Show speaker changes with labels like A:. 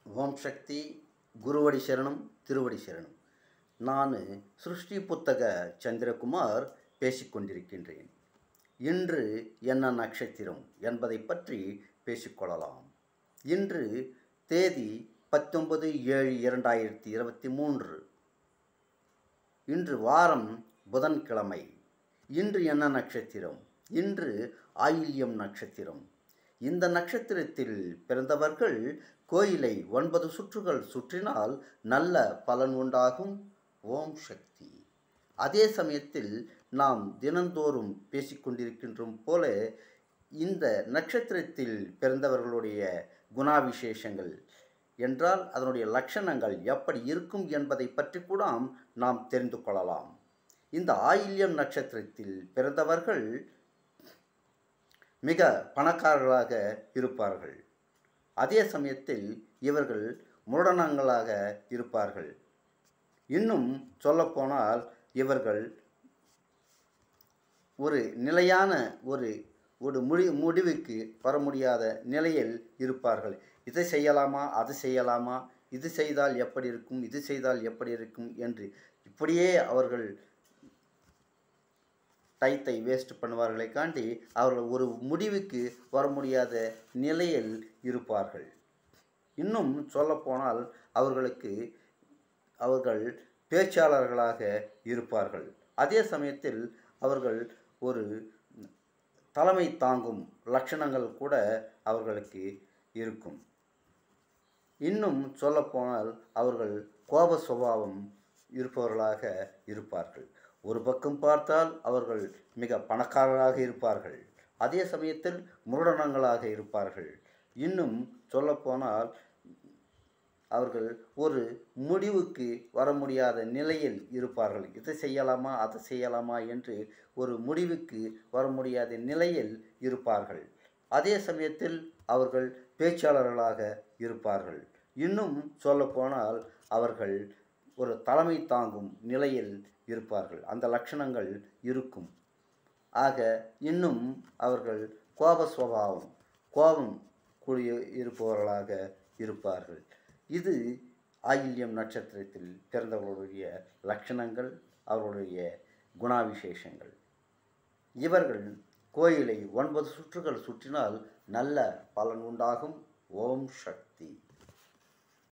A: ஓம் சக்தி குருவடி சரணம் திருவடி சரணம் நான் சிருஷ்டி புத்தக சந்திரகுமார் பேசிக்கொண்டிருக்கின்றேன் இன்று என்ன நட்சத்திரம் என்பதை பற்றி பேசிக்கொள்ளலாம் இன்று தேதி பத்தொன்பது ஏழு இரண்டாயிரத்தி இருபத்தி மூன்று இன்று வாரம் புதன்கிழமை இன்று என்ன நட்சத்திரம் இன்று ஆயில்யம் நட்சத்திரம் இந்த நட்சத்திரத்தில் பிறந்தவர்கள் கோயிலை ஒன்பது சுற்றுகள் சுற்றினால் நல்ல பலன் உண்டாகும் ஓம் சக்தி அதே சமயத்தில் நாம் தினந்தோறும் பேசிக்கொண்டிருக்கின்றோம் போல இந்த நட்சத்திரத்தில் பிறந்தவர்களுடைய குணாவிசேஷங்கள் என்றால் அதனுடைய லட்சணங்கள் எப்படி இருக்கும் என்பதை பற்றி கூட நாம் தெரிந்து கொள்ளலாம் இந்த ஆயில்யம் நட்சத்திரத்தில் பிறந்தவர்கள் மிக பணக்காரர்களாக இருப்பார்கள் அதே சமயத்தில் இவர்கள் முரடனங்களாக இருப்பார்கள் இன்னும் சொல்லப்போனால் இவர்கள் ஒரு நிலையான ஒரு ஒரு முடி முடிவுக்கு வர முடியாத நிலையில் இருப்பார்கள் இதை செய்யலாமா அது செய்யலாமா இது செய்தால் எப்படி இருக்கும் இது செய்தால் எப்படி இருக்கும் என்று இப்படியே அவர்கள் டைத்தை வேஸ்ட் பண்ணுவார்களை காண்டி அவர்கள் ஒரு முடிவுக்கு வர முடியாத நிலையில் இருப்பார்கள் இன்னும் சொல்லப்போனால் அவர்களுக்கு அவர்கள் பேச்சாளர்களாக இருப்பார்கள் அதே சமயத்தில் அவர்கள் ஒரு தலைமை தாங்கும் லட்சணங்கள் கூட அவர்களுக்கு இருக்கும் இன்னும் சொல்லப்போனால் அவர்கள் கோப சுபாவம் இருப்பவர்களாக இருப்பார்கள் ஒரு பக்கம் பார்த்தால் அவர்கள் மிக பணக்காரராக இருப்பார்கள் அதே சமயத்தில் முரடனங்களாக இருப்பார்கள் இன்னும் சொல்லப்போனால் அவர்கள் ஒரு முடிவுக்கு வர முடியாத நிலையில் இருப்பார்கள் இதை செய்யலாமா அதை செய்யலாமா என்று ஒரு முடிவுக்கு வர முடியாத நிலையில் இருப்பார்கள் அதே சமயத்தில் அவர்கள் பேச்சாளர்களாக இருப்பார்கள் இன்னும் சொல்லப்போனால் அவர்கள் ஒரு தலைமை தாங்கும் நிலையில் இருப்பார்கள் அந்த லட்சணங்கள் இருக்கும் ஆக இன்னும் அவர்கள் கோப சுவாவம் கோபம் கூடிய இருப்பவர்களாக இருப்பார்கள் இது ஆயில்யம் நட்சத்திரத்தில் பிறந்தவர்களுடைய லட்சணங்கள் அவர்களுடைய குணாவிசேஷங்கள் இவர்கள் கோயிலை ஒன்பது சுற்றுகள் சுற்றினால் நல்ல பலன் உண்டாகும் ஓம் சக்தி